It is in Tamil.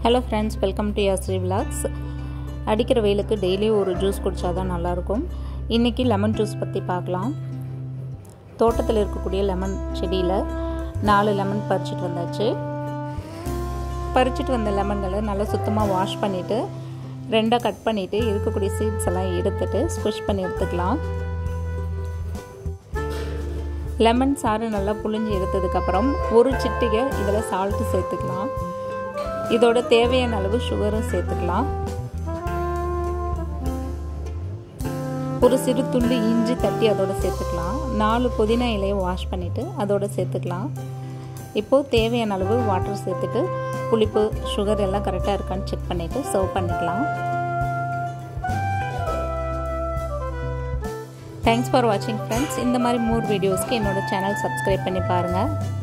hello friends welcome to Yashree vlogs அடிக்கிற வெயிலுக்கு டெய்லி ஒரு ஜூஸ் குடித்தா தான் நல்லாயிருக்கும் இன்றைக்கி லெமன் ஜூஸ் பற்றி பார்க்கலாம் தோட்டத்தில் இருக்கக்கூடிய லெமன் செடியில் நாலு லெமன் பறிச்சிட்டு வந்தாச்சு பறிச்சிட்டு வந்த லெமன்களை நல்லா சுத்தமாக வாஷ் பண்ணிவிட்டு ரெண்டாக கட் பண்ணிவிட்டு இருக்கக்கூடிய சீட்ஸ் எல்லாம் எடுத்துட்டு ஸ்குஷ் பண்ணி எடுத்துக்கலாம் லெமன் சாறு நல்லா புழிஞ்சு எடுத்ததுக்கப்புறம் ஒரு சிட்டிகை இதில் சால்ட்டு சேர்த்துக்கலாம் இதோட தேவையான அளவு சுகரும் சேர்த்துக்கலாம் ஒரு சிறு துண்டு இஞ்சி தட்டி அதோட சேர்த்துக்கலாம் நாலு புதினா இலையை வாஷ் பண்ணிவிட்டு அதோட சேர்த்துக்கலாம் இப்போது தேவையான அளவு வாட்டர் சேர்த்துட்டு புளிப்பு சுகர் எல்லாம் கரெக்டாக இருக்கான்னு செக் பண்ணிவிட்டு சர்வ் பண்ணிக்கலாம் தேங்க்ஸ் ஃபார் வாட்சிங் ஃப்ரெண்ட்ஸ் இந்த மாதிரி மோர் வீடியோஸ்க்கு என்னோடய சேனல் சப்ஸ்கிரைப் பண்ணி பாருங்கள்